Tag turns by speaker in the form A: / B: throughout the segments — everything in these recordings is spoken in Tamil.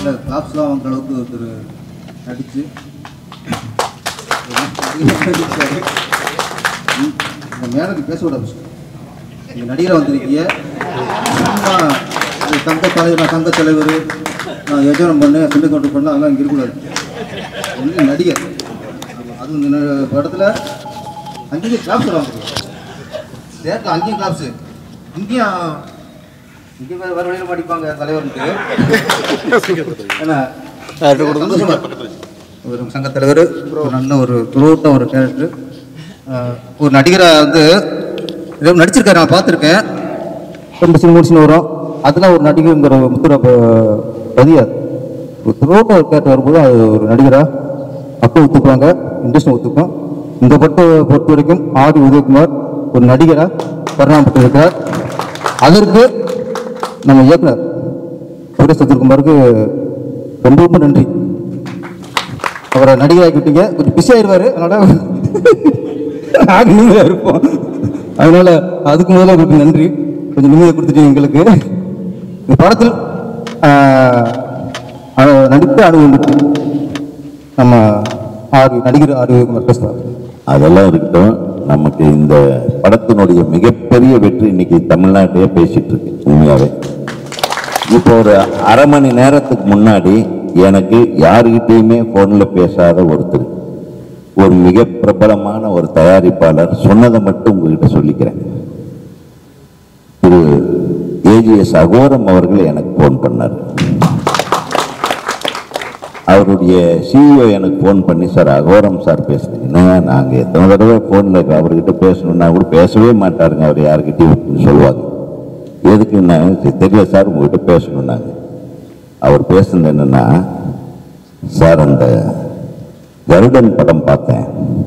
A: இல்லை கிளாப்ஸ்லாம் வாங்குற அளவுக்கு ஒருத்தர் நடிச்சு இந்த மேடத்துக்கு பேச விட நீங்கள் நடிகராக வந்திருக்கீங்க சும்மா இது சங்க தலைவர் நான் சங்க தலைவர் நான் யோஜனம் பண்ணேன் சிண்டு கவுண்டர் பண்ணேன் அதெல்லாம் இங்கே இருக்கக்கூடாது ஒன்லி நடிகர் அது இந்த ந- படத்தில் அங்கேயும் கிளாப்ஸ் வாங்குறீங்க தேட்டரில் அங்கேயும் கிளாப்ஸு இங்கேயும் இங்கே வேறு வேறு வழியில் படிப்பாங்க தலைவர்ன்ட்டு ஏன்னா சந்தோஷமா இருக்கு. ஒரு சங்க தலைவர் ஒரு நல்ல ஒரு துரோட்ட ஒரு கேரக்டர் ஒரு நடிகராக வந்து ஏதோ நடிச்சிருக்காரு நான் பார்த்துருக்கேன் ரெண்டு சீன் மூணு சீன் வரும் அதில் ஒரு நடிகருங்கிற முத்துரை பதியாது ஒரு துரோட்ட ஒரு கேரக்டர் வரும்போது அது ஒரு நடிகராக மக்கள் ஒத்துக்குவாங்க இண்டஸ்ட்ரி ஒத்துக்கும் இந்த பட்டு பொறுத்த வரைக்கும் ஆதி உதயகுமார் ஒரு நடிகராக பரிணாமப்பட்டு இருக்கிறார் அதற்கு நம்ம இயக்குனர் சுரேஷ் சந்திரகுமாருக்கு ரொம்ப ரொம்ப நன்றி அவரை நடிகராக்கிட்டீங்க கொஞ்சம் பிஸி ஆயிடுவாரு அதனால நாங்கள் நிம்மதியாக இருப்போம் அதனால அதுக்கு முதல்ல உங்களுக்கு நன்றி கொஞ்சம் நிம்மதியை கொடுத்துட்டீங்க எங்களுக்கு இந்த படத்தில் ஆஹ், அஹ், நடித்த அனுபவம் நம்ம ஆறு நடிகர் ஆறு பேசுவார்
B: அதெல்லாம் இருக்கட்டும் நமக்கு இந்த படத்தினுடைய மிகப்பெரிய வெற்றி இன்னைக்கு தமிழ்நாட்டையே பேசிட்டு இருக்கு உண்மையாவே இப்போ ஒரு அரை மணி நேரத்துக்கு முன்னாடி எனக்கு யாருகிட்டயுமே போன்ல பேசாத ஒருத்தர் ஒரு மிக பிரபலமான ஒரு தயாரிப்பாளர் சொன்னதை மட்டும் உங்ககிட்ட சொல்லிக்கிறேன் திரு ஏஜிஎஸ் அகோரம் அவர்கள் எனக்கு ஃபோன் பண்ணார் அவருடைய சிஇஓ எனக்கு ஃபோன் பண்ணி சார் அகோரம் சார் பேசுனீங்கன்னா நாங்கள் எத்தனை தடவை ஃபோனில் அவர்கிட்ட பேசணும்னா கூட பேசவே மாட்டாருங்க அவர் யாருக்கிட்டையும் சொல்லுவாங்க எதுக்கு நான் சரி, தெரியல சார் உங்ககிட்ட பேசணும்னாங்க அவர் பேசுனது என்னன்னா சார் அந்த கருடன் படம் பார்த்தேன்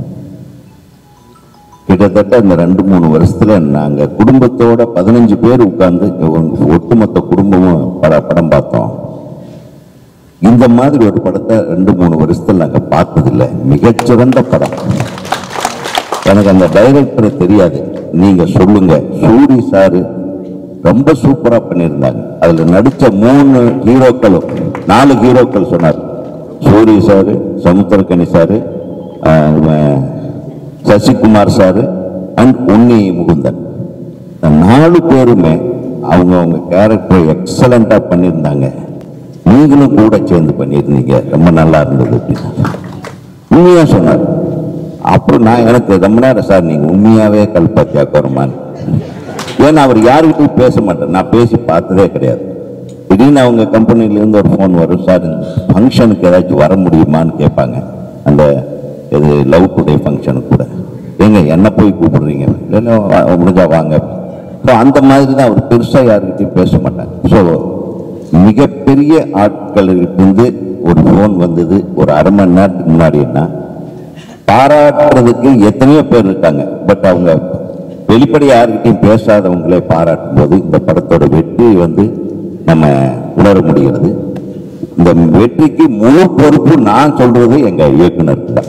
B: கிட்டத்தட்ட இந்த ரெண்டு மூணு வருஷத்துல நாங்க குடும்பத்தோட பதினஞ்சு பேர் உட்கார்ந்து ஒட்டுமொத்த குடும்பமும் பட படம் பார்த்தோம் இந்த மாதிரி ஒரு படத்தை ரெண்டு மூணு வருஷத்துல நாங்க பார்த்ததில்லை மிகச்சிறந்த படம் எனக்கு அந்த டைரக்டரை தெரியாது நீங்க சொல்லுங்க சூரி சாரு ரொம்ப சூப்பரா பண்ணியிருந்தாங்க அதுல நடிச்ச மூணு ஹீரோக்களும் நாலு ஹீரோக்கள் சொன்னார் சூரி சாரு சமுத்திரக்கனி சாரு ஆஹ், இவன் சசிகுமார் சாரு அண்ட் உன்னி முகுந்தன் இந்த நாலு பேருமே அவங்க அவங்க கேரக்டர் எக்ஸலண்டா பண்ணியிருந்தாங்க நீங்களும் கூட சேர்ந்து பண்ணியிருந்தீங்க ரொம்ப நல்லா இருந்தது அப்படின்னு உண்மையா சொன்னார் அப்புறம் நான் எனக்கு ரொம்ப நேரம் சார் நீங்க உண்மையாவே கல்பாத்தியா கோரமான்னு ஏன்னா அவர் யாருக்கிட்டையும் பேச மாட்டார் நான் பேசி பார்த்ததே கிடையாது திடீர்னு அவங்க கம்பெனிலேருந்து ஒரு ஃபோன் வரும் சார் இந்த ஃபங்க்ஷனுக்கு ஏதாச்சும் வர முடியுமான்னு கேட்பாங்க அந்த இது லவ் டுடே ஃபங்க்ஷனுக்கு கூட ஏங்க என்ன போய் கூப்பிடுறீங்க இல்லைன்னா வா- முடிஞ்சா வாங்க ஸோ அந்த மாதிரி தான் அவர் பெருசாக யாருக்கிட்டையும் பேச மாட்டாங்க ஸோ மிகப்பெரிய ஆட்களிலிருந்து ஒரு ஃபோன் வந்தது ஒரு அரை மணி நேரத்துக்கு முன்னாடின்னா பாராட்டுறதுக்கு எத்தனையோ பேர் இருக்காங்க பட் அவங்க வெளிப்படையா யாருக்கிட்டையும் பேசாதவங்களே பாராட்டும் போது இந்த படத்தோட வெற்றி வந்து நம்ம உணர முடிகிறது இந்த வெற்றிக்கு முழு பொறுப்பு நான் சொல்றது எங்க இயக்குனர் தான்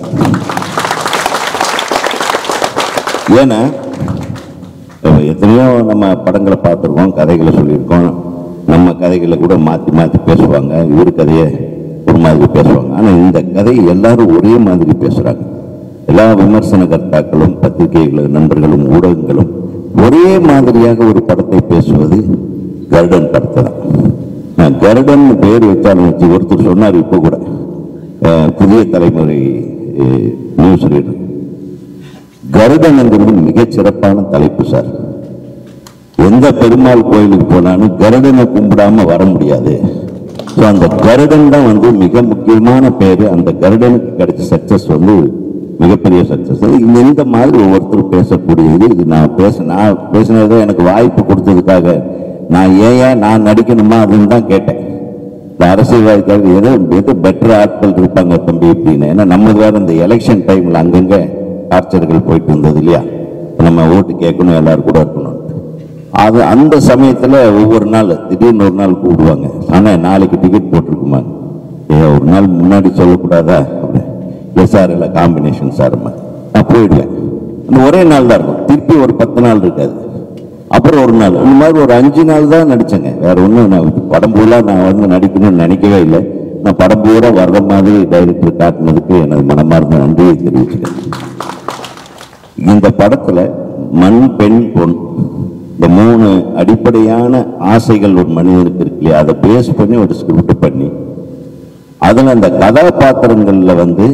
B: ஏன்னா இப்ப எத்தனையோ நம்ம படங்களை பார்த்துருக்கோம் கதைகளை சொல்லியிருக்கோம் நம்ம கதைகளை கூட மாற்றி மாற்றி பேசுவாங்க இவர் கதையை ஒரு மாதிரி பேசுவாங்க ஆனால் இந்த கதையை எல்லாரும் ஒரே மாதிரி பேசுகிறாங்க எல்லா விமர்சன கர்த்தாக்களும் பத்திரிகைகளும் நண்பர்களும் ஊடகங்களும் ஒரே மாதிரியாக ஒரு படத்தை பேசுவது கருடன் படத்தை தான் நான் கருடன் பேர் வச்சாலும் வச்சு ஒருத்தர் சொன்னார் இப்போ கூட அஹ், புதிய தலைமுறை அஹ், நியூஸ் ரீடர் கருடன் என்கிறது மிகச் சிறப்பான தலைப்பு சார் எந்த பெருமாள் கோயிலுக்கு போனாலும் கருடனை கும்பிடாம வர முடியாது ஸோ அந்த கருடன் தான் வந்து மிக முக்கியமான பேர் அந்த கருடனுக்கு கிடைச்ச சக்சஸ் வந்து மிகப்பெரிய சக்சஸ் இந்த இந்த மாதிரி ஒவ்வொருத்தரும் பேசக்கூடியது இது நான் பேச நான் பேசினதை எனக்கு வாய்ப்பு கொடுத்ததுக்காக நான் ஏன் ஏன் நான் நடிக்கணுமா அப்படின்னு தான் கேட்டேன் இந்த அரசியல்வாதிக்காக ஏதோ எது பெட்டர் ஆட்கள் இருப்பாங்க தம்பி அப்படின்னு ஏன்னா நம்மளுக்கு வேற இந்த எலெக்ஷன் டைம்ல அங்கங்க டார்ச்சர்கள் போயிட்டு இருந்தது இல்லையா நம்ம ஓட்டு கேட்கணும் எல்லாரும் கூட இருக்கணும் அது அந்த சமயத்துல ஒவ்வொரு நாள் திடீர்னு ஒரு நாள் கூப்பிடுவாங்க ஆனா நாளைக்கு டிக்கெட் போட்டிருக்குமா ஏ ஒரு நாள் முன்னாடி சொல்லக்கூடாதா அப்படி இல்லை சார் இல்லை காம்பினேஷன் சார்மா நான் போயிடுவேன் அந்த ஒரே நாள் தான் இருக்கும் திருப்பி ஒரு பத்து நாள் இருக்காது அப்புறம் ஒரு நாள் இந்த மாதிரி ஒரு அஞ்சு நாள் தான் நடிச்சேங்க வேற ஒன்றும் நான் படம் ஃபுல்லாக நான் வந்து நடிக்கணும்னு நினைக்கவே இல்லை நான் படம் பூரா வர்ற மாதிரி டைரக்டர் காட்டினதுக்கு எனது மனமார்ந்த நன்றியை தெரிவிச்சுக்கிறேன் இந்த படத்துல மண் பெண் பொன் இந்த மூணு அடிப்படையான ஆசைகள் ஒரு மனிதனுக்கு இருக்கு இல்லையா அதை பேஸ் பண்ணி ஒரு ஸ்கிரிப்ட் பண்ணி அதுல அந்த கதாபாத்திரங்கள்ல வந்து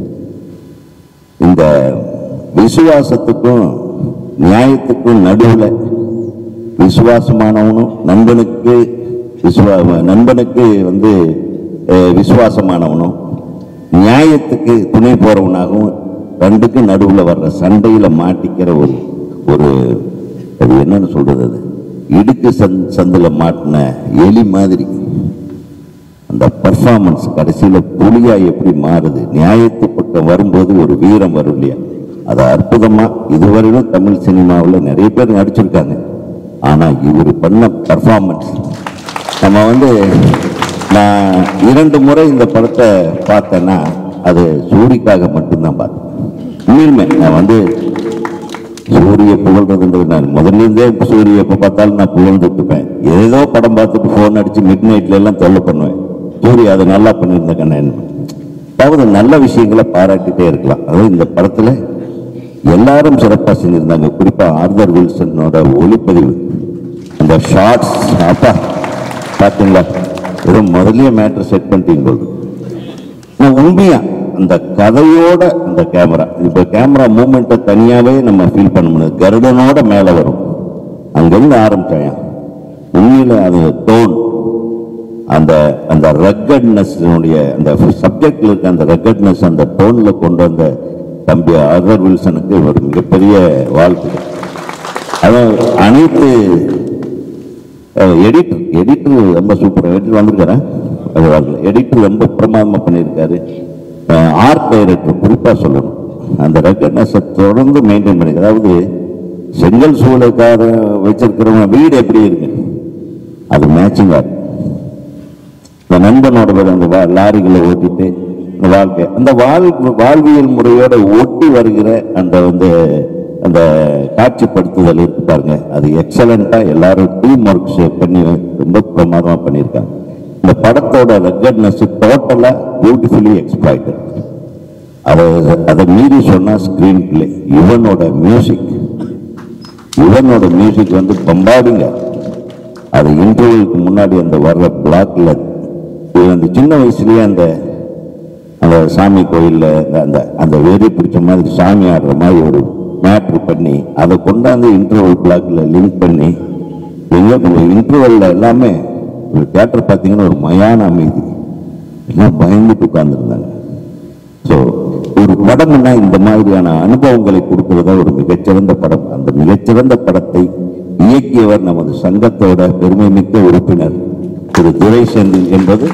B: இந்த விசுவாசத்துக்கும் நியாயத்துக்கும் நடுவுல விசுவாசமானவனும் நண்பனுக்கு விசுவா நண்பனுக்கு வந்து அஹ், விசுவாசமானவனும் நியாயத்துக்கு துணை போறவனாகவும் ரெண்டுக்கு நடுவுல வர்ற சண்டையில மாட்டிக்கிற ஒரு ஒரு அது என்னன்னு சொல்றது அது இடுக்கு சந் சந்தில மாட்டின எலி மாதிரி அந்த பர்ஃபார்மன்ஸ் கடைசியில புலியா எப்படி மாறுது நியாயத்து பக்கம் வரும்போது ஒரு வீரம் வரும் இல்லையா அது அற்புதமா இதுவரையிலும் தமிழ் சினிமாவில் நிறைய பேர் நடிச்சிருக்காங்க ஆனா இவர் பண்ண பர்ஃபார்மன்ஸ் நம்ம வந்து நான் இரண்டு முறை இந்த படத்தை பார்த்தேன்னா அது சூரிக்காக மட்டும்தான் பார்த்தேன் உண்மையுமே நான் வந்து சூரிய புகழ்றதுன்றது நான் முதல்ல இருந்தே இப்ப சூரிய எப்ப பார்த்தாலும் நான் புகழ்ந்துட்டு இருப்பேன் ஏதோ படம் பார்த்துட்டு ஃபோன் அடிச்சு மிட் நைட்ல எல்லாம் தொல்லை பண்ணுவேன் சூரிய அதை நல்லா பண்ணியிருந்த கண்ணன் அதாவது நல்ல விஷயங்களை பாராட்டிட்டே இருக்கலாம் அதாவது இந்த படத்துல எல்லாரும் சிறப்பாக செஞ்சிருந்தாங்க குறிப்பா ஆர்தர் வில்சனோட ஒளிப்பதிவு அந்த ஷார்ட்ஸ் அப்பா பார்த்தீங்களா ஏதோ முதல்லயே மேட்ரு செட் பண்ணிட்டீங்க போது நான் உண்மையா அந்த கதையோட அந்த கேமரா இப்ப கேமரா மூமெண்ட்டை தனியாவே நம்ம ஃபீல் பண்ண முடியாது கருடனோட மேல வரும் அங்கிருந்து ஆரம்பிச்சாயா உண்மையில அது டோன் அந்த அந்த ரக்கட்னஸ் அந்த சப்ஜெக்ட்ல இருக்க அந்த ரக்கட்னஸ் அந்த டோன்ல கொண்டு வந்த தம்பி ஆதர் வில்சனுக்கு ஒரு மிகப்பெரிய வாழ்த்துக்கள் அதான் அனைத்து எடிட்டர் எடிட்டர் ரொம்ப சூப்பர் எடிட்டர் வந்திருக்காரன் எடிட்டர் ரொம்ப பிரமாதமா பண்ணியிருக்காரு ஆர்ட் டைரக்டர் குறிப்பா சொல்லணும் அந்த ரெக்கட்னஸை தொடர்ந்து மெயின்டைன் பண்ணி அதாவது செங்கல் சூளைக்கார வச்சிருக்கிறவங்க வீடு எப்படி இருக்கு அது மேட்சிங்கா இருக்கு இந்த நண்பனோட பேர் அந்த வா- லாரிகளை ஓட்டிட்டு இந்த வாழ்க்கை அந்த வாழ் வாழ்வியல் முறையோட ஒட்டி வருகிற அந்த வந்து அந்த காட்சிப்படுத்துதல் இருக்கு பாருங்க அது எக்ஸலண்டா எல்லாரும் டீம் ஒர்க் பண்ணி ரொம்ப பிரமாதமா பண்ணியிருக்காங்க இந்த படத்தோட ரெக்கட்னஸ் டோட்டலா பியூட்டிஃபுல்லி எக்ஸ்பிளாய்டட் அதை அதை மீறி சொன்னா ஸ்கிரீன் பிளே இவனோட மியூசிக் இவனோட மியூசிக் வந்து பம்பாடுங்க அது இன்டர்வியூக்கு முன்னாடி அந்த வர்ற பிளாக்ல அந்த சின்ன வயசுலயே அந்த அந்த சாமி கோயில்ல அந்த- அந்த அந்த வெறி பிடிச்ச மாதிரி சாமி ஆடுற மாதிரி ஒரு மேட்ரு பண்ணி அதை கொண்டாந்து இன்டர்வல் பிளாக்ல லிங்க் பண்ணி எங்க இன்டர்வல்ல எல்லாமே ஒரு தேட்டர் பார்த்தீங்கன்னா ஒரு மயான அமைதி எல்லாம் பயந்துட்டு உட்கார்ந்துருந்தாங்க ஸோ ஒரு படம்னா இந்த மாதிரியான அனுபவங்களை கொடுக்கிறதா ஒரு மிகச்சிறந்த படம் அந்த மிகச்சிறந்த படத்தை இயக்கியவர் நமது சங்கத்தோட பெருமைமிக்க உறுப்பினர் திரு துரை செந்தில் என்பது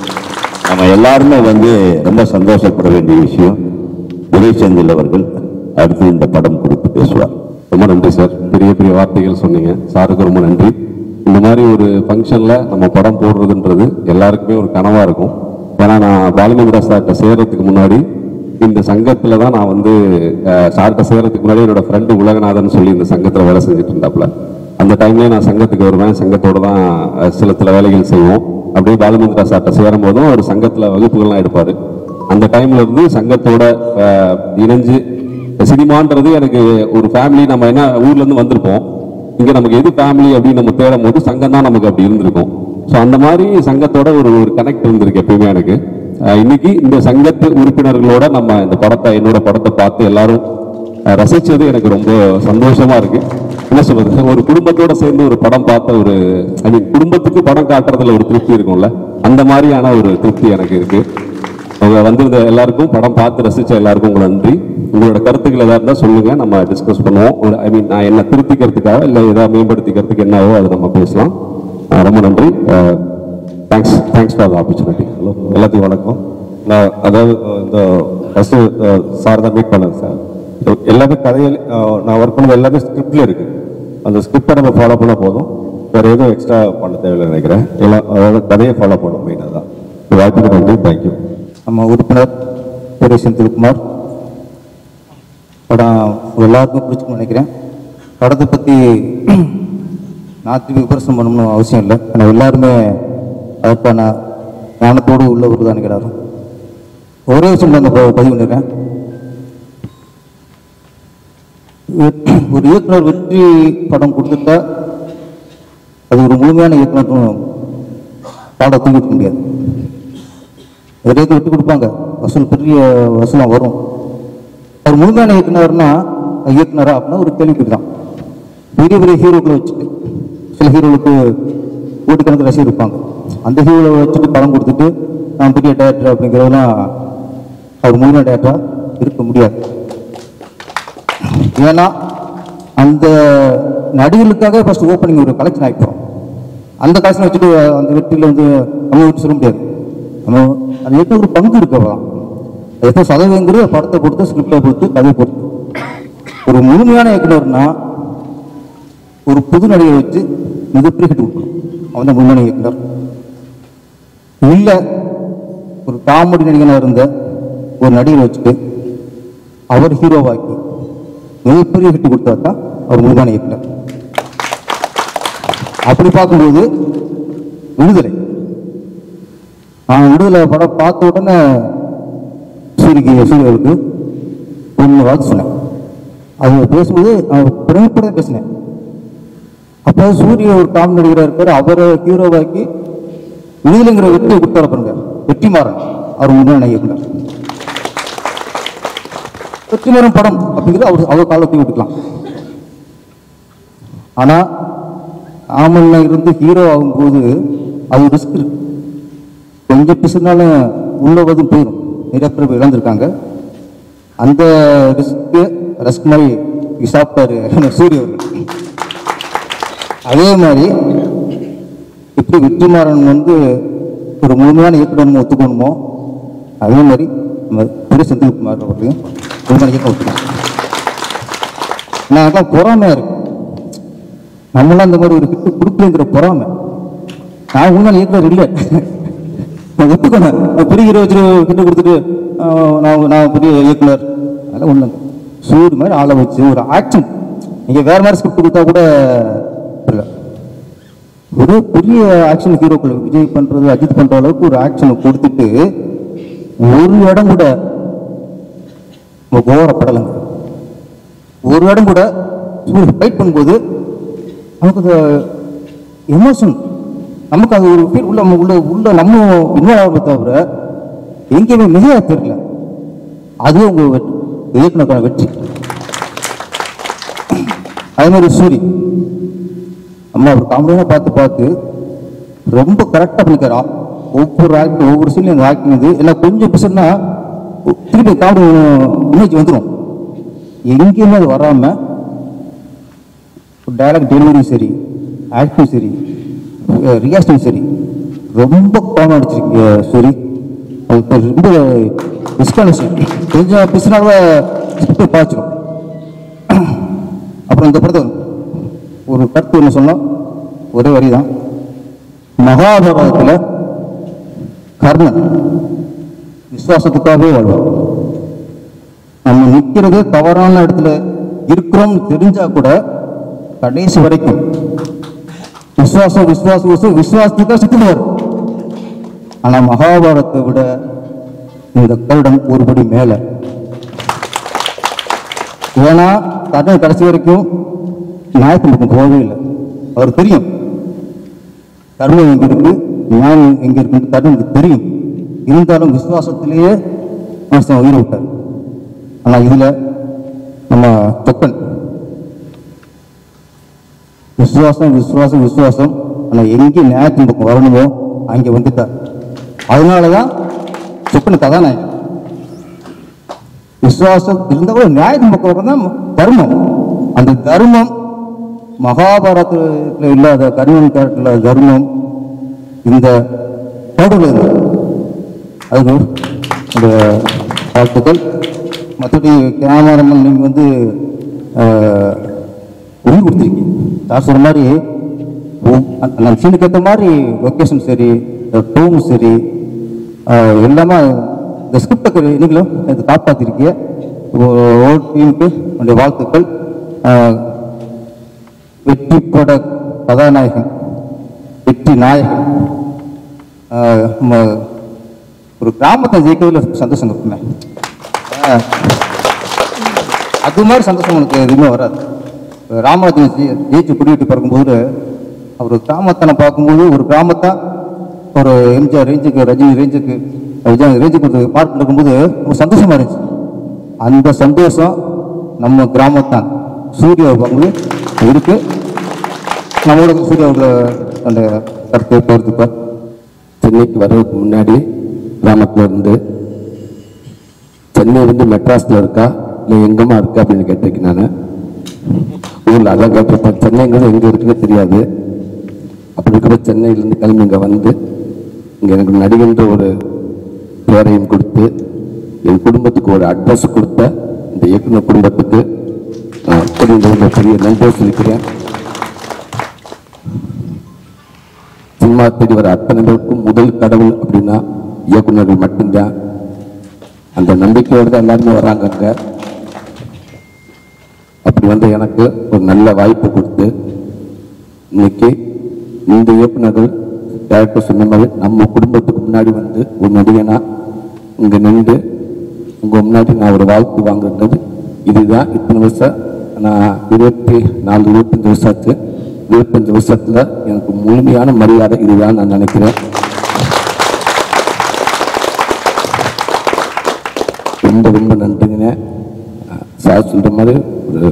B: நம்ம எல்லாருமே வந்து ரொம்ப சந்தோஷப்பட வேண்டிய விஷயம் துரை செந்தில் அவர்கள் அடுத்து இந்த படம் குறித்து பேசுவார்
C: ரொம்ப நன்றி சார் பெரிய பெரிய வார்த்தைகள் சொன்னீங்க சாருக்கு ரொம்ப நன்றி இந்த மாதிரி ஒரு ஃபங்க்ஷனில் நம்ம படம் போடுறதுன்றது எல்லாருக்குமே ஒரு கனவாக இருக்கும் ஏன்னா நான் பாலுமந்திரா சார்கிட்ட சேர்றதுக்கு முன்னாடி இந்த சங்கத்தில் தான் நான் வந்து அஹ், சார்கிட்ட சேர்றதுக்கு முன்னாடி என்னோட ஃப்ரெண்டு உலகநாதன் சொல்லி இந்த சங்கத்தில் வேலை செஞ்சுட்டு இருந்தாப்புல அந்த டைம்லேயே நான் சங்கத்துக்கு வருவேன் சங்கத்தோட தான் அஹ், சில சில வேலைகள் செய்வோம் அப்படியே பாலுமந்திரா சார்கிட்ட சேரும் போதும் ஒரு சங்கத்தில் வகுப்புகள்லாம் எடுப்பார் அந்த டைம்ல இருந்து சங்கத்தோட அஹ், இணைஞ்சு சினிமான்றது எனக்கு ஒரு ஃபேமிலி நம்ம என்ன ஊர்ல இருந்து வந்திருப்போம் இங்க நமக்கு எது ஃபேமிலி அப்படின்னு நம்ம தேடும் போது சங்கம் தான் நமக்கு அப்படி இருந்திருக்கும் ஸோ அந்த மாதிரி சங்கத்தோட ஒரு ஒரு கனெக்ட் இருந்திருக்கு எப்பயுமே எனக்கு அஹ் இன்னைக்கு இந்த சங்கத்து உறுப்பினர்களோட நம்ம இந்த படத்தை என்னோட படத்தை பார்த்து எல்லாரும் அஹ் ரசிச்சது எனக்கு ரொம்ப சந்தோஷமா இருக்கு என்ன சொல்றது ஒரு குடும்பத்தோட சேர்ந்து ஒரு படம் பார்த்த ஒரு ஐ மீன் குடும்பத்துக்கு படம் காட்டுறதுல ஒரு திருப்தி இருக்கும்ல அந்த மாதிரியான ஒரு திருப்தி எனக்கு இருக்கு உங்க வந்திருந்த எல்லாருக்கும் படம் பார்த்து ரசிச்ச எல்லாருக்கும் உங்க நன்றி உங்களோட கருத்துக்கள் ஏதாவது இருந்தால் சொல்லுங்க நம்ம டிஸ்கஸ் பண்ணுவோம் ஐ மீன் நான் என்ன திருத்திக்கிறதுக்காக இல்லை ஏதாவது மேம்படுத்திக்கிறதுக்கு என்னவோ அதை நம்ம பேசலாம் அஹ் ரொம்ப நன்றி thanks thanks for the opportunity
D: hello எல்லாத்துக்கும் வணக்கம் நான் அதாவது அஹ், இந்த ஃபஸ்ட்டு சார் தான் மீட் பண்ணேன் சார் So, எல்லாமே கதையில் அஹ், நான் ஒர்க் பண்ணது எல்லாமே ஸ்கிரிப்டில் இருக்கு அந்த ஸ்கிரிப்டை நம்ம ஃபாலோ பண்ணால் போதும் வேறு எதுவும் எக்ஸ்ட்ரா பண்ண தேவையில்லைன்னு நினைக்கிறேன் எல்லாம் அதாவது கதையை ஃபாலோ பண்ணும் மெயினாக தான் இந்த வாய்ப்புக்கு நன்றி தேங்க்யூ
A: நம்ம உறுப்பினர் திரு செந்தில்குமார் படம் உங்க எல்லாருக்கும் பிடிச்சிக்கணும்னு நினைக்கிறேன் படத்தை பற்றி நான் திருப்பி விமர்சனம் பண்ணணும்னு அவசியம் இல்லை ஆனால் எல்லாருமே அதற்கான ஞானத்தோடு உள்ளவர் தான் எல்லாரும் ஒரே விஷயம் அந்த பதிவு பண்ணிடுறேன் ஒரு இயக்குனர் வெற்றி படம் கொடுத்துட்டா அது ஒரு முழுமையான இயக்குனர் பாடம் தூக்கிட்டு இருக்க முடியாது நிறைய பேர் விட்டு கொடுப்பாங்க வசூல் பெரிய வசூலாம் வரும் ஒரு முழுமையான இயக்குனர்னா இயக்குனரா அப்படின்னா ஒரு கேள்விக்குறி தான் பெரிய பெரிய ஹீரோக்களை வச்சுட்டு சில ஹீரோவுக்கு கோடிக்கணக்கில் ரசிகர் இருப்பாங்க அந்த ஹீரோவை வச்சுட்டு படம் கொடுத்துட்டு நான் பெரிய டேரக்டர் அப்படிங்கிறதெல்லாம் அவர் முழுமையான டேரக்டரா இருக்க முடியாது ஏன்னா அந்த நடிகர்களுக்காக ஃபர்ஸ்ட் ஓப்பனிங் ஒரு கலெக்ஷன் ஆகிப்போம் அந்த கலெக்ஷன் வச்சுட்டு அந்த வெற்றியில் வந்து நம்ம விட்டு சொல்ல முடியாது நம்ம அது எப்படி ஒரு பங்கு இருக்கவா எத்தனை சதவீதங்கிறது படத்தை பொறுத்து ஸ்கிரிப்டை பொறுத்து கதையை பொறுத்து ஒரு முழுமையான இயக்குனர்னா ஒரு புது நடிகை வச்சு மிகப்பெரிய ஹிட் கொடுக்கணும் அவன் தான் முழுமையான இயக்குனர் இல்லை ஒரு காமெடி நடிகனாக இருந்த ஒரு நடிகரை வச்சுட்டு அவர் ஹீரோவாக்கி மிகப்பெரிய ஹிட் கொடுத்தா தான் அவர் முழுமையான இயக்குனர் அப்படி பார்க்கும்போது விடுதலை நான் விடுதலை படம் பார்த்த உடனே சூரிக்கு சூரியவுக்கு ஒன்று வாக்கு சொன்னேன் அது பேசும்போது அவர் பிரமிப்பட பேசினேன் அப்போ சூரிய ஒரு காமெடி நடிகராக இருக்காரு அவரை ஹீரோவாக்கி விடுதலைங்கிற வெற்றியை கொடுத்தார பாருங்க வெற்றிமாறன் அவர் முன்னாடி இயக்குனர் வெற்றிமாறன் படம் அப்படிங்கிறது அவர் அவர் காலத்தை விட்டுக்கலாம் ஆனா ஆமல்ல இருந்து ஹீரோ ஆகும்போது அது ரிஸ்க் இருக்கு கொஞ்சம் பிசுனாலும் உள்ளவதும் போயிடும் நிறைய பேர் இழந்திருக்காங்க அந்த ரிஸ்க்கு ரிஸ்க் மாதிரி சாப்பிட்டாரு சூரிய அவர்கள் அதே மாதிரி எப்படி வெற்றிமாறன் வந்து ஒரு முழுமையான இயக்குனர் ஒத்துக்கணுமோ அதே மாதிரி நம்ம பெரிய செந்தில்குமார் அவர்களையும் முழுமையான இயக்கம் ஒத்துக்கணும் நான் பொறாமையா இருக்கு நம்மளாம் அந்த மாதிரி ஒரு ஹிட்டு கொடுக்கலங்கிற பொறாமை நான் உண்மையான இயக்குனர் இல்லை நான் ஒத்துக்கணும் நான் பெரிய ஹீரோ வச்சு ஹிட்டு கொடுத்துட்டு ஆஹ், நான் நான் பெரிய இயக்குனர் அதெல்லாம் ஒன்றும் சூடு மாதிரி ஆளை வச்சு ஒரு ஆக்ஷன் நீங்கள் வேற மாதிரி ஸ்கிரிப்ட் கொடுத்தா கூட இல்லை ஒரு பெரிய ஆக்ஷன் ஹீரோக்கள் விஜய் பண்றது அஜித் பண்ற அளவுக்கு ஒரு ஆக்ஷனை கொடுத்துட்டு ஒரு இடம் கூட கோரப்படலைங்க ஒரு இடம் கூட ஃபைட் பண்ணும்போது நமக்கு அந்த எமோஷன் நமக்கு அது ஒரு ஃபீல் உள்ள நம்ம உள்ள உள்ள நம்ம இன்வால்வ் ஆகிறத தவிர எங்கேயுமே மிகையா தெரியல அதுவே உங்க வெற்றி இயக்குனருக்கான வெற்றி அதே மாதிரி சூரி நம்ம அவர் காமெடியாக பார்த்து பார்த்து ரொம்ப கரெக்டாக பண்ணிக்கிறா ஒவ்வொரு ஆக்டிங் ஒவ்வொரு சீன்லையும் அந்த ஆக்டிங் இது இல்லை கொஞ்சம் பிசர்னா திருப்பி காமெடி இமேஜ் வந்துடும் எங்கேயுமே அது வராமல் டைலாக் டெலிவரி சரி ஆக்டிங் சரி ரியாக்ஷன் சரி ரொம்ப காமெடி அடிச்சிருக்கீங்க சரி அது இப்ப ரொம்ப ரிஸ்கான சீன் கொஞ்சம் பிசுனால ஸ்கிரிப்டை பாய்ச்சிடும் அப்புறம் இந்த படத்தை ஒரு கருத்து ஒன்று சொன்னோம் ஒரே வரி தான் மகாபாரதத்தில் கர்ணன் விசுவாசத்துக்காகவே வாழ்வார் நம்ம நிற்கிறது தவறான இடத்துல இருக்கிறோம்னு தெரிஞ்சா கூட கடைசி வரைக்கும் விசுவாசம் விசுவாசம் விசுவாசம் விசுவாசத்துக்காக சுத்தினார் ஆனா மகாபாரதத்தை விட இந்த கருடம் ஒருபடி மேல ஏன்னா கர்ணன் கடைசி வரைக்கும் நியாயத்தின் பக்கம் போகவே இல்லை அவர் தெரியும் கர்மம் எங்க இருக்கு நியாயம் எங்க இருக்குன்னு கர்ணனுக்கு தெரியும் இருந்தாலும் விசுவாசத்திலேயே மனுஷன் உயிரை விட்டார் ஆனா இதுல நம்ம தொக்கன் விசுவாசம் விசுவாசம் விசுவாசம் ஆனா எங்க நியாயத்தின் பக்கம் வரணுமோ அங்க வந்துட்டார் அதனாலதான் சொக்கன் கதாநாயகன் விசுவாசம் இருந்தா கூட நியாயத்தின் பக்கம் வரதான் தர்மம் அந்த தர்மம் மகாபாரதத்தில் இல்லாத கர்ணன் கேரக்டர் இல்லாத தர்மம் இந்த பாடல் இருக்கு அதுக்கு இந்த வாழ்த்துக்கள் மற்றபடி கேமராமேன் நீங்கள் வந்து ஆஹ், உயிர் கொடுத்துருக்கீங்க நான் சொன்ன மாதிரி ஒவ்- அந்த- அந்த சீனுக்கு ஏற்ற மாதிரி லொக்கேஷன் சரி டூம் சரி ஆஹ், எல்லாமே இந்த ஸ்கிரிப்டை நீங்களும் இதை காப்பாற்றிருக்கீங்க ஓ டீமுக்கு என்னுடைய வாழ்த்துக்கள் ஆஹ், வெற்றி பட கதாநாயகன் வெற்றி நாயகன் ஆஹ், நம்ம ஒரு கிராமத்தை ஜெயிக்கிறதுல சந்தோஷம் இருக்குங்க ஆஹ், அது மாதிரி சந்தோஷம் உனக்கு எதுவுமே வராது இப்ப ராமராஜன் ஜெயி- ஜெயிச்சு குடிவிட்டு பிறக்கும்போது அவர் கிராமத்தை பார்க்கும்போது ஒரு கிராமத்தை ஒரு எம்ஜிஆர் ரேஞ்சுக்கு ரஜினி ரேஞ்சுக்கு விஜய் ரேஞ்சுக்கு ஒரு பார்க் இருக்கும்போது ரொம்ப சந்தோஷமா இருந்துச்சு அந்த சந்தோஷம் நம்ம கிராமத்தான் சூரிய பங்கு இருக்கு நம்மளோட சூரிய அவர்கள அந்த கருத்தை கருத்துப்பார்
E: சென்னைக்கு வர்றதுக்கு முன்னாடி கிராமத்துல இருந்து சென்னை வந்து மெட்ராஸ்ல இருக்கா இல்லை எங்கம்மா இருக்கா அப்படின்னு கேட்டிருக்கேன் நான் ஊரில் அதான் கேட்டிருப்பேன் சென்னைங்கிறது எங்கே இருக்குன்னு தெரியாது அப்படி இருக்கிற சென்னையிலேருந்து கிளம்பி இங்கே வந்து இங்கே எனக்கு நடிகன்ற ஒரு பேரையும் கொடுத்து என் குடும்பத்துக்கு ஒரு அட்ரஸ் கொடுத்த இந்த இயக்குனர் குடும்பத்துக்கு நான் அப்படின்ற பெரிய நன்றி சொல்லிக்கிறேன் சினிமா தேடி வர அத்தனை பேருக்கும் முதல் கடவுள் அப்படின்னா இயக்குனர்கள் மட்டும்தான் அந்த நம்பிக்கையோடு தான் எல்லாருமே வராங்க அங்க அப்படி வந்து எனக்கு ஒரு நல்ல வாய்ப்பு கொடுத்து இன்னைக்கு இந்த இயக்குனர்கள் டேரக்டர் சொன்ன மாதிரி நம்ம குடும்பத்துக்கு முன்னாடி வந்து ஒரு நடிகனா இங்க நின்று உங்க முன்னாடி நான் ஒரு வாழ்த்து வாங்குறது இதுதான் இத்தனை வருஷம் நான் இருபத்தி நாலு இருபத்தஞ்சு வருஷம் ஆச்சு இருபத்தஞ்சு வருஷத்துல எனக்கு முழுமையான மரியாதை இதுதான் நான் நினைக்கிறேன் ரொம்ப ரொம்ப நன்றிங்கண்ணே அஹ் சார் சொல்ற மாதிரி ஒரு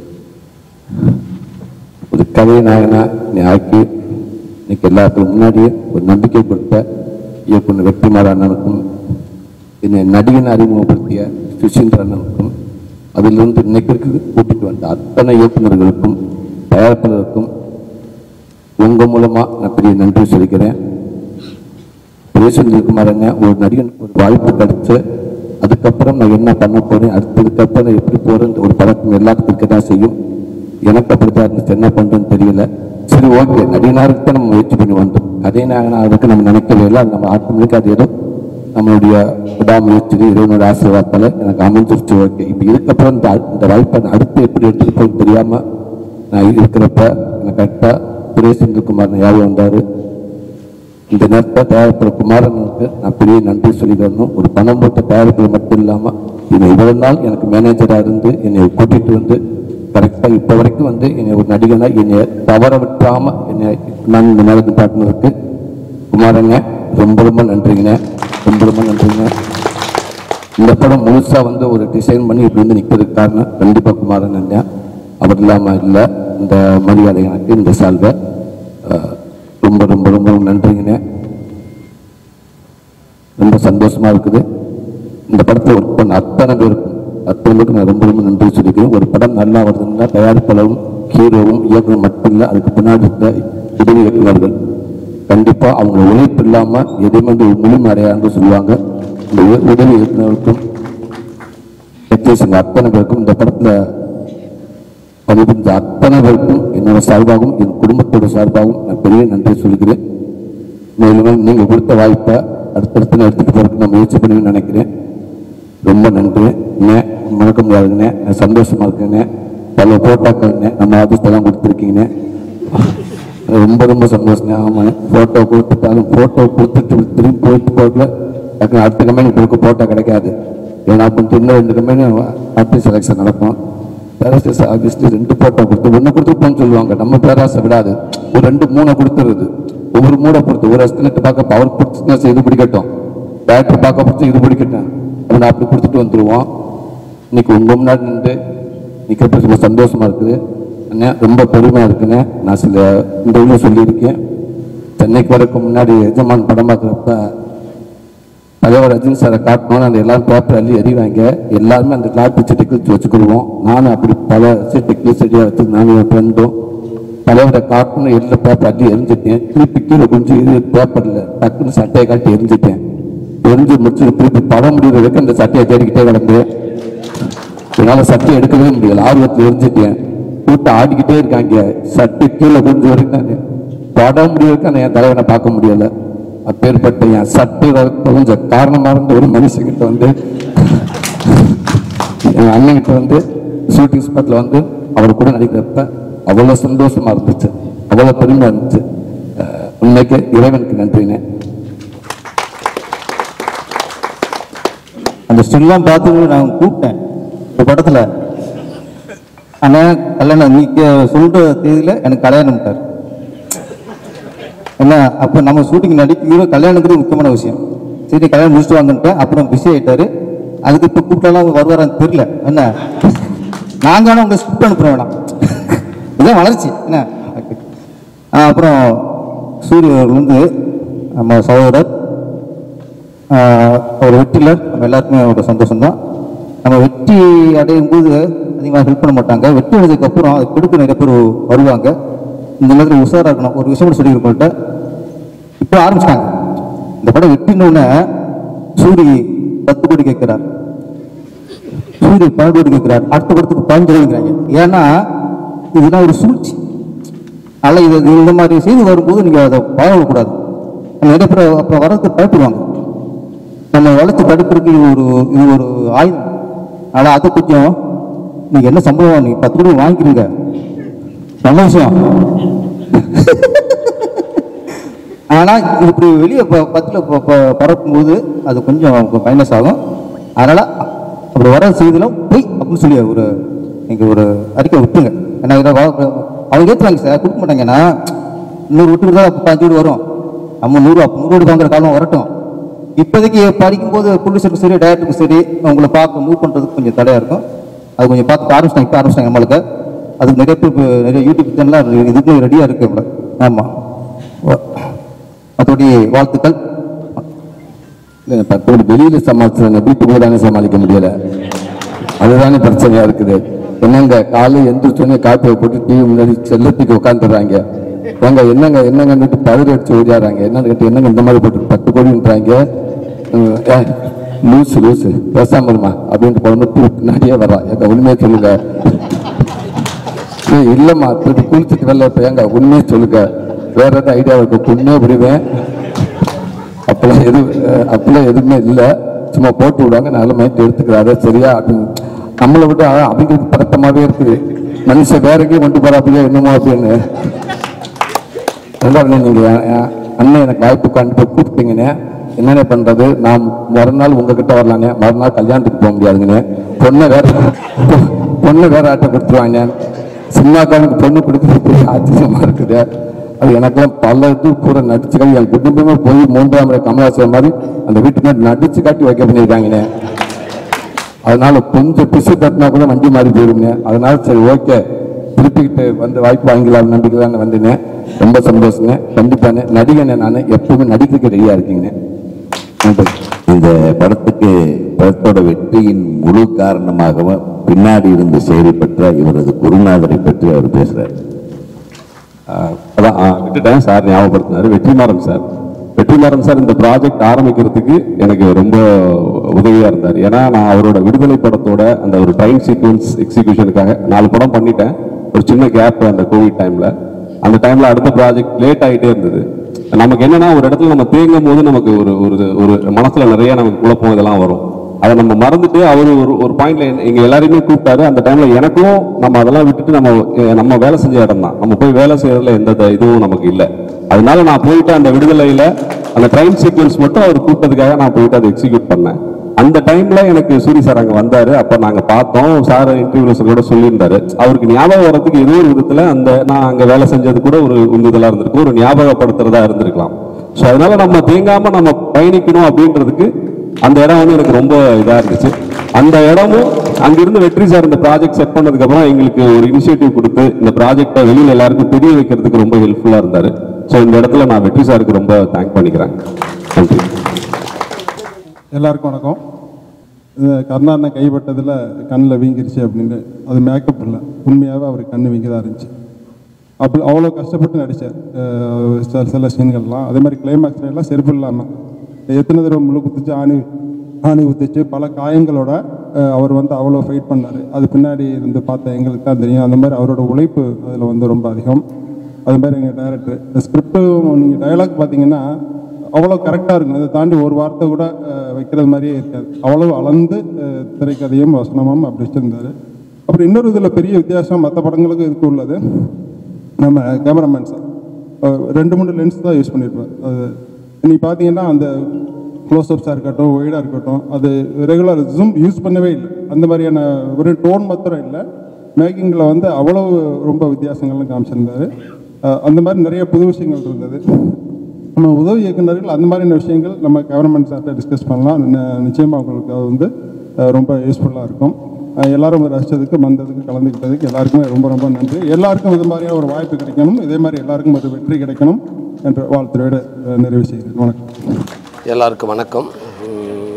E: ஒரு கதை நாயகனா நீ ஆக்கி இன்னைக்கு எல்லாத்துக்கும் முன்னாடியே ஒரு நம்பிக்கை கொடுத்த இயக்குனர் வெற்றிமாற அண்ணனுக்கும் என்னை நடிகன் அறிமுகப்படுத்திய சுசீந்திர அண்ணனுக்கும் அதிலிருந்து இன்னைக்கு இருக்கு கூட்டிட்டு வந்த அத்தனை இயக்குனர்களுக்கும் தயாரிப்பாளருக்கும் உங்க மூலமா நான் பெரிய நன்றி சொல்லிக்கிறேன் பேசுறதுக்குமார் அண்ணன் ஒரு நடிகனுக்கு ஒரு வாய்ப்பு கிடைச்சு அதுக்கப்புறம் நான் என்ன பண்ண போறேன் அடுத்ததுக்கப்புறம் நான் எப்படி போறேன் ஒரு பழக்கம் எல்லாத்துக்கும் இருக்க தான் செய்யும் எனக்கு அப்படித்தான் இருந்துச்சு என்ன பண்றேன்னு தெரியல சரி ஓகே நடிகனாருக்கு தான் நம்ம முயற்சி பண்ணி வந்தோம் அதே நான் அதுக்கு நம்ம நினைக்கவே இல்லை அது நம்ம ஆட்டோமேட்டிக்காக அது ஏதோ நம்மளுடைய விடாமுயற்சி இறைவனோட ஆசீர்வாதத்தால எனக்கு அமைஞ்சிருச்சு ஓகே இப்போ இதுக்கப்புறம் இந்த அ- இந்த வாய்ப்பை நான் அடுத்து எப்படி எடுத்துட்டு போகணும்னு தெரியாம நான் இருக்கிறப்ப எனக்கு கரெக்டாக சுரேஷ் ஞாபகம் வந்தாரு இந்த நேரத்தை தயாரிப்பாளர் குமாரனுக்கு நான் பெரிய நன்றி சொல்லிக்கிறணும் ஒரு பணம் போட்ட தயாரிப்பில் மட்டும் இல்லாமல் இவன் இவ்வளவு நாள் எனக்கு மேனேஜராக இருந்து என்னை கூட்டிட்டு வந்து கரெக்டாக இப்போ வரைக்கும் வந்து என்னை ஒரு நடிகனா என்னை தவற விட்டாம என்னை நான் இந்த நேரத்தில் காட்டினதுக்கு குமாரங்க ரொம்ப ரொம்ப நன்றிங்கண்ணே ரொம்ப ரொம்ப நன்றிங்க இந்த படம் முழுசா வந்து ஒரு டிசைன் பண்ணி இப்படி வந்து நிற்கிறதுக்கு காரணம் கண்டிப்பாக குமாரன் அண்ணன் அவர் இல்லாமல் இல்லை இந்த மரியாதை எனக்கு இந்த சால்வை அஹ், ரொம்ப ரொம்ப ரொம்ப நன்றிங்கண்ணே ரொம்ப சந்தோஷமா இருக்குது இந்த படத்தை ஒர்க் பண்ண அத்தனை பேருக்கும் அத்தனை பேருக்கு நான் ரொம்ப ரொம்ப நன்றி சொல்லிக்கிறேன் ஒரு படம் நல்லா வருதுன்னா தயாரிப்பாளரும் ஹீரோவும் இயக்குனர் மட்டும் இல்லை அதுக்கு பின்னாடி இருக்க உதவி இயக்குனர்கள் கண்டிப்பா அவங்க உழைப்பு இல்லாம எதையுமே வந்து ஒரு முழுமை அடையாதுன்னு சொல்லுவாங்க இந்த உ- உதவி இயக்குனருக்கும் டெக்னீஷியன் அத்தனை பேருக்கும் இந்த படத்துல பணிபுரிஞ்ச அத்தனை பேருக்கும் என்னோட சார்பாகவும் என் குடும்பத்தோட சார்பாகவும் நான் பெரிய நன்றி சொல்கிறேன் மேலும் நீங்க கொடுத்த வாய்ப்பை அடுத்தடுத்து நான் எடுத்துட்டு போறதுக்கு நான் முயற்சி பண்ணுவேன்னு நினைக்கிறேன் ரொம்ப நன்றி அண்ணே மறக்க முடியாதுங்கண்ணே நான் சந்தோஷமா இருக்கேண்ணே பல போட்டோக்கள்ண்ணே நம்ம ஆஃபீஸ்லாம் கொடுத்துருக்கீங்கண்ணே ரொம்ப ரொம்ப சந்தோஷம் ஆமாம் ஃபோட்டோ கொடுத்துட்டாலும் ஃபோட்டோ கொடுத்துட்டு திரும்பி போயிட்டு போகல டக்குனு அடுத்த கம்பெனி கொடுக்க ஃபோட்டோ கிடைக்காது ஏன்னா அப்போ இன்னும் ரெண்டு கம்பெனி ஆர்டிஸ்ட் செலெக்ஷன் நடக்கும் பேராசிஸ் ஆஃபீஸ்ல ரெண்டு ஃபோட்டோ கொடுத்து ஒன்று கொடுத்துருப்போம்னு சொல்லுவாங்க நம்ம பேராசை விடாது ஒரு ரெண்டு மூணை கொடுத்துருது ஒவ்வொரு மூடை பொறுத்து ஒரு அஸ்தினத்தை பார்க்க பவர் பிடிச்சுன்னா இது பிடிக்கட்டும் டேரக்டர் பார்க்க பிடிச்சி இது பிடிக்கட்டும் அப்படின்னு அப்படி கொடுத்துட்டு வந்துருவோம் இன்னைக்கு உங்க முன்னாடி நின்று நிற்கிறப்ப ரொம்ப சந்தோஷமா இருக்குது அண்ணா ரொம்ப பெருமையா இருக்குண்ணே நான் சில இன்டர்வியூ சொல்லியிருக்கேன் சென்னைக்கு வரக்கு முன்னாடி எஜமான் படம் பார்க்குறப்ப தலைவர் ரஜினி சாரை காட்டணும்னு அந்த எல்லாரும் பேப்பர் அள்ளி எறிவாங்க எல்லாருமே அந்த கிளாத் வச்சு டெக்னிக் வச்சுக்கிடுவோம் நானும் அப்படி பல டெக்னிக் செடியாக வச்சு நானும் என் ஃப்ரெண்டும் தலைவரை காட்டணும் எல்லா பேப்பர் அள்ளி எரிஞ்சிட்டேன் திருப்பி கீழே கொஞ்சம் இது பேப்பரில் டக்குன்னு சட்டையை காட்டி எரிஞ்சிட்டேன் எரிஞ்சு முடிச்சு திருப்பி படம் முடிகிற வரைக்கும் அந்த சட்டையை தேடிக்கிட்டே கிடந்தேன் என்னால் சட்டை எடுக்கவே முடியல ஆர்வத்தில் எரிஞ்சிட்டேன் கூட்டம் ஆடிக்கிட்டே இருக்காங்க சட்டை கீழே கொஞ்சம் வரைக்கும் நான் படம் முடிய வரைக்கும் நான் என் தலைவனை பார்க்க முடியல அப்பேற்பட்ட என் சட்டை கொஞ்சம் காரணமா இருந்த ஒரு மனுஷங்கிட்ட வந்து என் அண்ணன்கிட்ட வந்து ஷூட்டிங் ஸ்பாட்ல வந்து அவர் கூட நடிக்கிறப்ப அவ்வளவு சந்தோஷமா இருந்துச்சு அவ்வளவு பெருமையா இருந்துச்சு அஹ் உண்மைக்கு இறைவனுக்கு நன்றினேன்
A: ஸ்டில்லாம் பார்த்து நான் கூப்பிட்டேன் இந்த படத்தில் ஆனால் கல்யாணம் நீ சொல்கிற தேதியில் எனக்கு கல்யாணம் விட்டார் என்ன அப்போ நம்ம ஷூட்டிங் நடிக்கிற கல்யாணங்கிறது முக்கியமான விஷயம் சரி கல்யாணம் முடிச்சுட்டு வாங்கன்ட்டேன் அப்புறம் பிஸி ஆயிட்டாரு அதுக்கு இப்போ கூப்பிட்டாலும் அவங்க வருவாரான்னு தெரியல என்ன நாங்கள் ஆனால் உங்களை ஸ்கிரிப்ட் அனுப்புற வேணாம் இதான் வளர்ச்சி என்ன ஆ, அப்புறம் சூரிய அவர்கள் வந்து நம்ம சகோதரர் ஆ, ஒரு வெற்றியில் நம்ம எல்லாருக்குமே ஒரு சந்தோஷம் தான் நம்ம வெற்றி அடையும் போது அதிகமாக ஹெல்ப் பண்ண மாட்டாங்க வெற்றி அடைஞ்சதுக்கு அப்புறம் அதை கொடுக்க நிறைய பேர் வருவாங்க இந்த நேரத்தில் உஷாராக இருக்கணும் ஒரு விஷயம் கூட சொல்லியிருக்கோம்ட்ட இப்போ ஆரம்பிச்சிட்டாங்க இந்த படம் வெற்றினோடனே சூரி பத்து கோடி கேட்கிறார் சூரிய பன்னெண்டு கோடி கேட்கிறார் அடுத்த படத்துக்கு பதினஞ்சு கோடிங்கிறாங்க ஏன்னா இதெல்லாம் ஒரு சூழ்ச்சி அல்ல இது இது இந்த மாதிரி செய்தி வரும்போது நீங்கள் அதை பயப்படக்கூடாது நிறைய பேர் அப்புறம் வரதுக்கு பயப்படுவாங்க நம்ம வளர்ச்சி தடுக்கிறதுக்கு இது ஒரு இது ஒரு ஆயுதம் ஆனால் அதை கொஞ்சம் நீங்கள் என்ன சம்பளம் நீங்கள் பத்து கோடி வாங்கிக்கிறீங்க நல்ல விஷயம் ஆனால் இப்படி வெளியே ப- பத்தில் ப- ப- பரப்பும்போது அது கொஞ்சம் மைனஸ் ஆகும் அதனால் அப்படி வர செய்திலும் போய் அப்படின்னு சொல்லி ஒரு நீங்கள் ஒரு அறிக்கை விட்டுருங்க ஏன்னா இதை வா- அவங்க ஏற்றுவாங்க சார் கொடுக்க மாட்டாங்கன்னா நூறு விட்டு தான் பாஞ்சு வீடு வரும் நம்ம நூறு அப்போ நூறு வீடு வாங்குற காலம் வரட்டும் இப்போதைக்கு படிக்கும்போது ப்ரொடியூசருக்கும் சரி டேரக்டருக்கும் சரி உங்களை பார்க்க மூவ் பண்ணுறதுக்கு கொஞ்சம் தடையாக இருக்கும் அது கொஞ்சம் பார்த்து ஆரம்பிச்சிட்டாங்க இப்போ ஆரம்பிச்சிட்டாங்க நம்மளுக்கு அதுக்கு நிறைய பேர் இப்ப நிறைய யூடியூப் சேனல்லாம் இதுக்கு ரெடியாக இருக்கு நம்மள ஆமாம் மற்றபடி வாழ்த்துக்கள்
E: இல்லை பத்து கோடி வெளியில சமாளிச்சாங்க வீட்டுக்குள்ள தானே சமாளிக்க முடியல அதுதானே பிரச்சனையா இருக்குது என்னங்க காலை எந்திரிச்சோடனே காப்பியை போட்டு டிவி முன்னாடி செல்லத்துக்கு உட்காந்துடுறாங்க ஏங்க என்னங்க என்னங்கன்னுட்டு பதறி அடிச்சு ஓடியாடுறாங்க என்னன்னு கேட்டு என்னங்க இந்த மாதிரி போட்டு பத்து கோடின்றாங்க உம், ஏ, லூசு லூசு பேசாம இருமா அப்படின்ட்டு பொண்ணு பின்னாடியே வர்றா எங்க உண்மையை சொல்லுங்க ஏய், இல்லம்மா திருப்பி குளிச்சுட்டு வரல இப்ப ஏங்க உண்மையை சொல்லுங்க வேற ஏதாவது ஐடியா இருக்கு உண்மையை விடுவேன் அப்பெல்லாம் எது அஹ் அப்பெல்லாம் எதுவுமே இல்லை சும்மா போட்டு விடுவாங்க நல்ல மைண்ட் எடுத்துக்கிறாரு சரியா அப்படின்னு நம்மளை விட்டு அஹ் அவங்களுக்கு பதட்டமாவே இருக்குது மனுஷன் வேற எங்கேயும் கொண்டு போறாப்பியா என்னமோ அப்படின்னு ரெண்டாவது நீங்க என்- என் அண்ணன் எனக்கு வாய்ப்பு கண்டு கூப்பிட்டீங்கண்ணே என்னென்ன பண்றது நான் மறுநாள் உங்ககிட்ட வரலானே மறுநாள் கல்யாணத்துக்கு போக முடியாதுங்கண்ணே பொண்ணை வேற பொ- பொண்ணை வேற ஆட்ட கொடுத்துருவாங்க சினிமாக்காரனுக்கு பொண்ணு கொடுக்குறது பெரிய ஆச்சரியமா இருக்குது அது எனக்கெல்லாம் பல இது கூட நடிச்சு காட்டி என் குடும்பமே போய் மூன்றாம் முறை கமலாசன் மாதிரி அந்த வீட்டுக்கு முன்னாடி நடிச்சு காட்டி வைக்க பண்ணியிருக்காங்கண்ணே அதனால கொஞ்சம் பிசு தட்டினா கூட வண்டி மாறி போயிருங்க அதனால சரி ஓகே திருப்பிக்கிட்டு வந்து வாய்ப்பு வாங்கிக்கலாம் நம்பிக்கை தான் வந்தேனே ரொம்ப சந்தோஷங்க கண்டிப்பானே நடிகனே நான் எப்பவுமே நடிக்கிறதுக்கு ரெடியா இருக்கீங்கண்ணே நன்றி
B: இந்த படத்துக்கு படத்தோட வெற்றியின் முழு காரணமாகவும் பின்னாடி இருந்து செயல் பெற்ற இவரது குருநாதரை பற்றி அவர் பேசுறார்
C: ஆஹ் அதான் ஆஹ் விட்டுட்டேன் சார் ஞாபகப்படுத்தினாரு வெற்றிமாறன் சார் வெற்றிமாறன் சார் இந்த ப்ராஜெக்ட் ஆரம்பிக்கிறதுக்கு எனக்கு ரொம்ப உதவியா இருந்தார் ஏன்னா நான் அவரோட விடுதலை படத்தோட அந்த ஒரு டைம் சீக்வன்ஸ் எக்ஸிகியூஷனுக்காக நாலு படம் பண்ணிட்டேன் ஒரு சின்ன கேப் அந்த கோவிட் டைம்ல அந்த டைம்ல அடுத்த ப்ராஜெக்ட் லேட் ஆகிட்டே இருந்தது நமக்கு என்னன்னா ஒரு இடத்துல நம்ம தேங்கும் போது நமக்கு ஒரு ஒரு ஒரு மனசுல நிறைய நமக்கு குழப்பம் இதெல்லாம் வரும் அதை நம்ம மறந்துட்டு அவர் ஒரு ஒரு பாயிண்ட்ல எங்க எல்லாரையுமே கூப்பிட்டாரு அந்த டைம்ல எனக்கும் நம்ம அதெல்லாம் விட்டுட்டு நம்ம அஹ், நம்ம வேலை செஞ்ச இடம் தான் நம்ம போய் வேலை செய்யறதுல எந்த த- இதுவும் நமக்கு இல்லை அதனால நான் போயிட்டு அந்த விடுதலையில அந்த ட்ரெயின் சீக்வன்ஸ் மட்டும் அவர் கூப்பிட்டதுக்காக நான் போயிட்டு அதை எக்ஸிக்யூட் பண்ணேன் அந்த டைம்ல எனக்கு சூரி சார் அங்க வந்தாரு அப்ப நாங்க பார்த்தோம் சார் இன்டர்வியூல கூட சொல்லியிருந்தாரு அவருக்கு ஞாபகம் வரதுக்கு ஏதோ ஒரு விதத்துல அந்த நான் அங்க வேலை செஞ்சது கூட ஒரு உந்துதலா இருந்திருக்கு ஒரு ஞாபகப்படுத்துறதா இருந்திருக்கலாம் ஸோ அதனால நம்ம தேங்காம நம்ம பயணிக்கணும் அப்படின்றதுக்கு அந்த இடம் வந்து எனக்கு ரொம்ப இதா இருந்துச்சு அந்த இடமும் அங்கிருந்து வெற்றி சார் இந்த ப்ராஜெக்ட் செட் பண்ணதுக்கு அப்புறம் எங்களுக்கு ஒரு இனிஷியேட்டிவ் கொடுத்து இந்த ப்ராஜெக்டை வெளியில எல்லாருக்கும் தெரிய வைக்கிறதுக்கு ரொம்ப ஹெல்ப்ஃபுல்லா இருந்தாரு ஸோ இந்த இடத்துல நான் வெற்றி சாருக்கு ரொம்ப தேங்க் பண்ணிக்கிறேன் நன்றி
F: எல்லாருக்கும் வணக்கம் இது கருணாண்ணன் கைப்பட்டதில் கண்ணில் வீங்கிருச்சு அப்படின்னு அது மேக்கப் இல்லை உண்மையாகவே அவர் கண்ணு வீங்கி தான் இருந்துச்சு அப்படி அவ்வளோ கஷ்டப்பட்டு நடித்தார் சில சில சீன்கள்லாம் அதே மாதிரி கிளைமேக்ஸ்ல எல்லாம் செருப்பு இல்லாமல் எத்தனை தடவை முழு குத்துச்சு ஆணி ஆணி குத்துச்சு பல காயங்களோட அஹ், அவர் வந்து அவ்வளோ ஃபைட் பண்ணார் அது பின்னாடி இருந்து பார்த்த எங்களுக்கு தான் தெரியும் அந்த மாதிரி அவரோட உழைப்பு அதில் வந்து ரொம்ப அதிகம் அது மாதிரி எங்கள் டைரக்டர் ஸ்கிரிப்டும் நீங்கள் டயலாக் பார்த்தீங்கன்னா அவ்வளோ கரெக்டாக இருக்கும் இதை தாண்டி ஒரு வார்த்தை கூட அஹ், வைக்கிறது மாதிரியே இருக்காது அவ்வளோ அளந்து அஹ், திரைக்கதையும் வசனமும் அப்படி வச்சிருந்தாரு அப்புறம் இன்னொரு இதில் பெரிய வித்தியாசம் மற்ற படங்களுக்கு இதுக்கு உள்ளது நம்ம கேமராமேன் சார் அஹ், ரெண்டு மூணு லென்ஸ் தான் யூஸ் பண்ணியிருப்பார் அது நீ பார்த்தீங்கன்னா அந்த க்ளோஸ்அப்ஸாக இருக்கட்டும் ஒய்டாக இருக்கட்டும் அது ரெகுலர் ஜூம் யூஸ் பண்ணவே இல்லை அந்த மாதிரியான ஒரு டோன் மாத்திரம் இல்லை மேக்கிங்கில் வந்து அவ்வளவு ரொம்ப வித்தியாசங்கள்லாம் காமிச்சிருந்தாரு அஹ் அந்த மாதிரி நிறைய புது விஷயங்கள் இருந்தது நம்ம உதவி இயக்குநர்கள் அந்த மாதிரியான விஷயங்கள் நம்ம கவர்மெண்ட் சார்கிட்ட டிஸ்கஸ் பண்ணலாம் ந- நிச்சயமா அவங்களுக்கு அது வந்து அஹ், ரொம்ப யூஸ்ஃபுல்லாக இருக்கும் அஹ், எல்லாரும் ரசித்ததுக்கு வந்ததுக்கு கலந்துக்கிட்டதுக்கு எல்லாருக்குமே ரொம்ப ரொம்ப நன்றி எல்லாருக்கும் இது மாதிரியான ஒரு வாய்ப்பு கிடைக்கணும் இதே மாதிரி எல்லாருக்கும் ஒரு வெற்றி கிடைக்கணும் என்ற வாழ்த்துறையோடு அஹ், நிறைவு செய்கிறேன் வணக்கம்
G: எல்லாருக்கும் வணக்கம் உம்,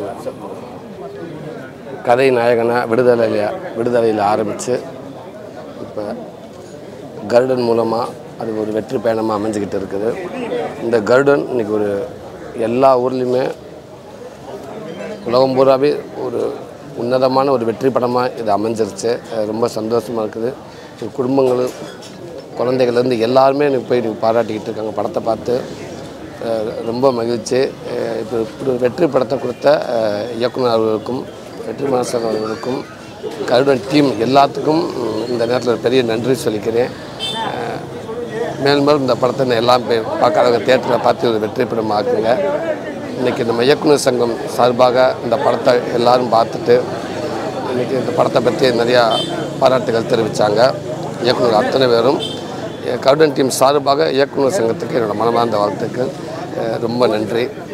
G: கதை நாயகனா விடுதலையில் விடுதலையில் ஆரம்பித்து இப்போ கருடன் மூலமாக அது ஒரு வெற்றி பயணமாக அமைஞ்சுக்கிட்டு இருக்குது இந்த கருடன் இன்னைக்கு ஒரு எல்லா ஊர்லேயுமே உலகம் பூராவே ஒரு உன்னதமான ஒரு வெற்றி படமாக இது அமைஞ்சிருச்சு அது ரொம்ப சந்தோஷமாக இருக்குது இது குடும்பங்களும் குழந்தைகள்லேருந்து எல்லாருமே எனக்கு போய் எனக்கு பாராட்டிக்கிட்டு இருக்காங்க படத்தை பார்த்து அஹ் ரொம்ப மகிழ்ச்சி அஹ் இப்போ இப்படி ஒரு வெற்றி படத்தை கொடுத்த அஹ், இயக்குனர் அவர்களுக்கும் வெற்றி மாஸ்டர் அவர்களுக்கும் கருடன் டீம் எல்லாத்துக்கும் உம், இந்த நேரத்தில் ஒரு பெரிய நன்றி சொல்லிக்கிறேன் அஹ், மேலும் மேலும் இந்த படத்தை நான் எல்லாம் போய் பார்க்காத தேட்டரில் பார்த்து ஒரு வெற்றி படம் ஆக்குங்க இன்றைக்கி நம்ம இயக்குனர் சங்கம் சார்பாக இந்த படத்தை எல்லாரும் பார்த்துட்டு இன்றைக்கி இந்த படத்தை பற்றி நிறையா பாராட்டுகள் தெரிவித்தாங்க இயக்குனர் அத்தனை பேரும் என் கருடன் டீம் சார்பாக இயக்குனர் சங்கத்துக்கு என்னோட மனமார்ந்த வாழ்த்துக்கள் அஹ் ரொம்ப நன்றி